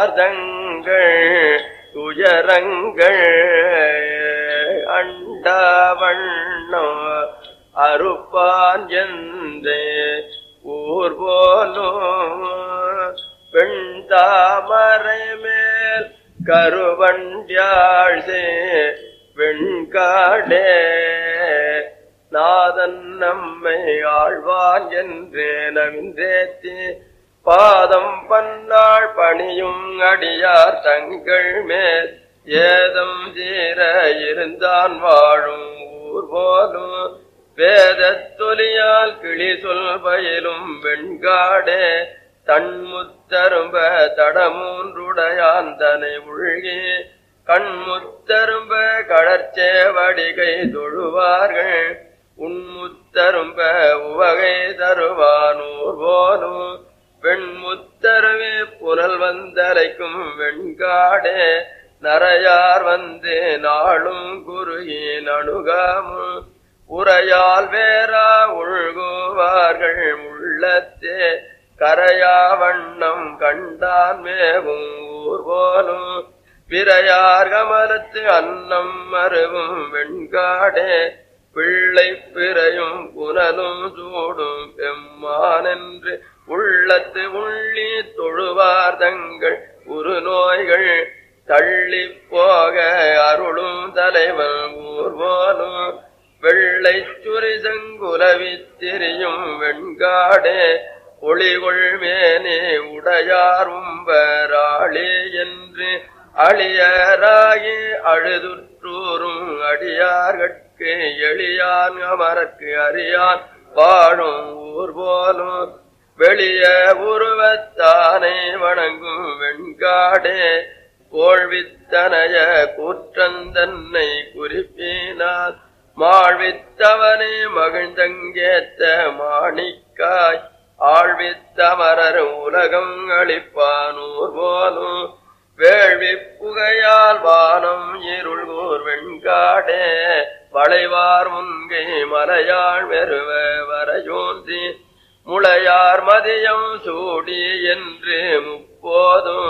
தங்கள் துயரங்கள் அண்டவண்ணோ அறுப்பான் எந்தே ஊர் போலும் பெண் தாமரை மேல் கருவண்டியாழ்சே வெண்காடே நாதன் நம்மை ஆழ்வான் என்று நவின்றேத்தி பாதம் பன்னாள் பணியும் அடியார் தங்கள் மேல் ஏதம் தீர இருந்தான் வாழும் ஊர் போலும் வேதத்தொலியால் கிளி சொல் பயிலும் வெண்காடே தன்முத்தரும்ப தடமூன்றுடையான் தனை உள்கி கண்முத்தரும்ப கடற்சேவடிகை தொழுவார்கள் உன்முத்தரும்ப உவகை தருவானூர் போலும் வெண்முத்தருவே புனல் வந்தலைக்கும் வெண்காடே நரையார் வந்து நாளும் குருகின் அணுகாமும் உரையால் வேறா உள்குவார்கள் உள்ளத்தே கரையா வண்ணம் கண்டான் மேவும் ஊர் போலும் பிறையார் கமலத்து அன்னம் மருவும் வெண்காடே பிள்ளை பிறையும் புனலும் சூடும் பெம்மானென்று உள்ளத்து உள்ளி தொழுவார் தங்கள் உரு நோய்கள் தள்ளி போக அருளும் தலைவன் ஊர் போலும் வெள்ளை சுரி செங்குலவி திரியும் வெண்காடே ஒளிகொள் மேனே உடையார் உம்பராளே என்று அழியராகி அழுதுற்றூரும் அடியார்கட்கு எளியான் அமரற்கு அறியான் வாழும் ஊர் போலும் வெளிய உருவத்தானே வணங்கும் வெண்காடே கோழ்வித்தனைய கூற்றந்தன்னை குறிப்பினார் மாழ்வித்தவனே மகிழ்ந்தங்கேத்த மாணிக்காய் ஆழ்வித்தமரர் உலகம் அளிப்பானூர் போலும் வேள்வி புகையால் வானம் இருள்கூர் வெண்காடே வளைவார் முன்கை மலையாள் வெறுவ வரையோன்றி முளையார் மதியம் சூடி என்று முப்போதும்